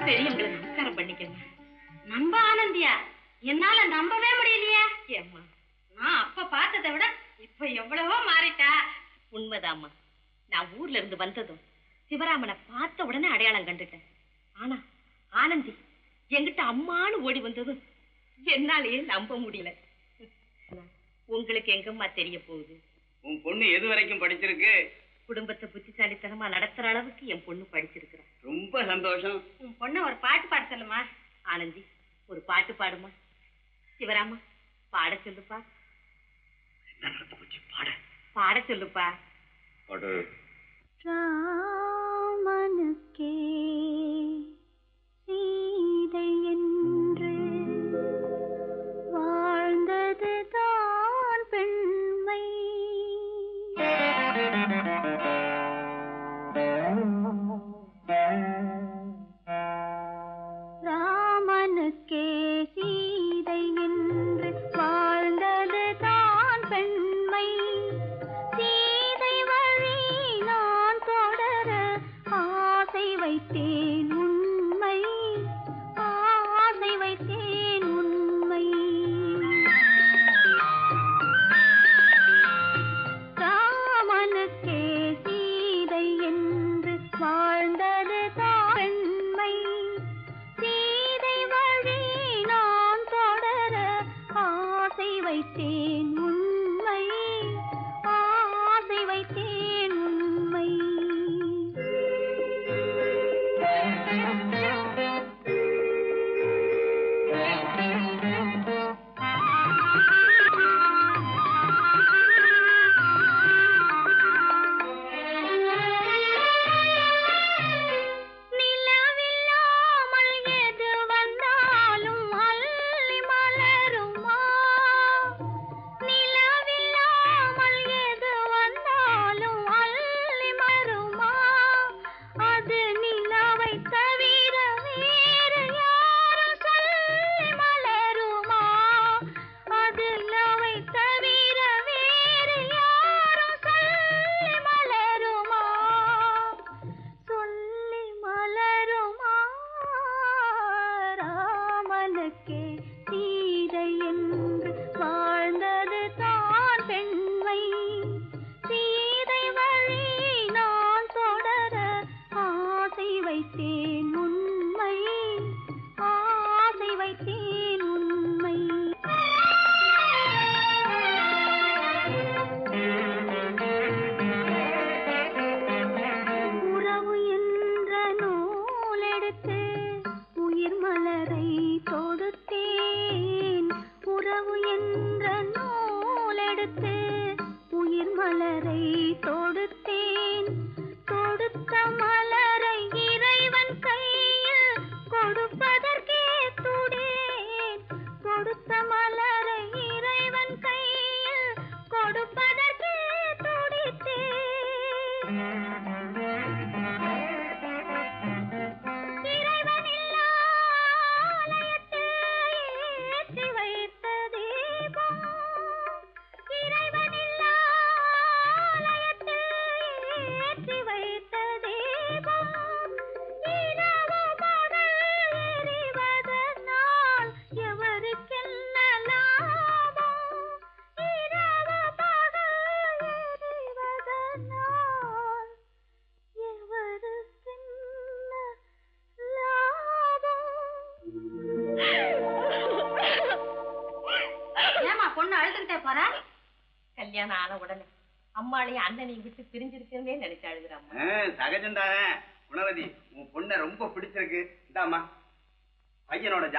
பெரியவங்களை நமஸ்காரம் பண்ணிக்கங்க நம்ப ஆனந்தியா என்னால நம்பவே முடியலையே ஏம்மா நான் அப்ப பார்த்ததை விட இப்ப எவ்வளவோ மாறிட்டா உண்மைதாம்மா நான் ஊர்ல இருந்து வந்ததும் சிவராமனை பார்த்த உடனே அடையாளம் கண்டுட்டேன் ஆனா ஆனந்தி என்கிட்ட அம்மான்னு ஓடி வந்ததும் என்னாலேயே நம்ப முடியல உங்களுக்கு எங்கம்மா தெரிய போகுது உன் பொண்ணு எது வரைக்கும் படிச்சிருக்கு குடும்பத்தை புத்திசாலித்தனமா நடத்துற அளவுக்கு என் பொண்ணு படிச்சிருக்கிறா ரொம்ப சந்தோஷம் உன் பொண்ணு ஒரு பாட்டு பாட சொல்லுமா ஆனந்தி ஒரு பாட்டு பாடுமா சிவராமா பாட சொல்லுப்பா என்ன நடந்து போச்சு பாட பாட சொல்லுப்பா பாடு ராமனுக்கே சீதை என்று வாழ்ந்தது தான் பெண்மை ராமனுக்கே சீதை என்று வாழ்ந்தது தான் பெண்மை சீதை வழி நான் தொடர ஆசை வைத்தேன் உண்மை ஆசை வைத்தேன் உண்மை ராமனுக்கே சீதை என்று வாழ்ந்தது தான் பெண்மை சீதை வழி நான் தொடர ஆசை வைத்தேன் உண்மை ஆசை வைத்தேன் உண்மை நிலவில்லாமல் எது வந்தாலும் அள்ளி மலருமா நிலவில்லாமல் எது வந்தாலும் அள்ளி மலருமா அது நிலவை தவிர வேறு யாரும் சொல்லி மலருமா அது நிலவை தவிர வேறு யாரும் சொல்லி மலருமா சொல்லி மலருமா ராமனுக்கே சீதை என்று வாழ்ந்தது தான் பெண்மை சீதை வழி நான் தொடர ஆசை வைத்தேன் உண்மை ஆசை வைத்தேன் உண்மை உறவு என்ற நூலெடுத்து உயிர் மலரை தொடுத்தேன் உறவு என்ற நூலெடுத்து உயிர் மலரை தொடுத்தேன் தொடுத்த மலரை இறைவன் கையில் கொடுப்பதற்கே துடேன் கொடுத்த மலரை இறைவன் கையில் கொடுப்பதற்கே துடித்தேன் இறைவனில்லா ஆலயத்தில் ஏற்றி வைத்த தீபம். இறைவனில்லா ஆலயத்தில் ஏற்றி வைத்த தீபம். இரவு பகல் எரிவதனால் எவருக்கென்ன லாபம்? இரவு பகல் எரிவதனால் எவருக்கென்ன லாபம் ஏமா பொண்ணு அழுதுகிட்டே போற கல்யாணம் ஆன உடனே அம்மாளையும் அண்ணனையும் விட்டு பிரிஞ்சிருக்கிறதே நினைச்சு அழுகுறாம்மா சகஜம்தானே குணவதி உன் பொண்ணை ரொம்ப பிடிச்சிருக்கு இந்தாம்மா பையனோட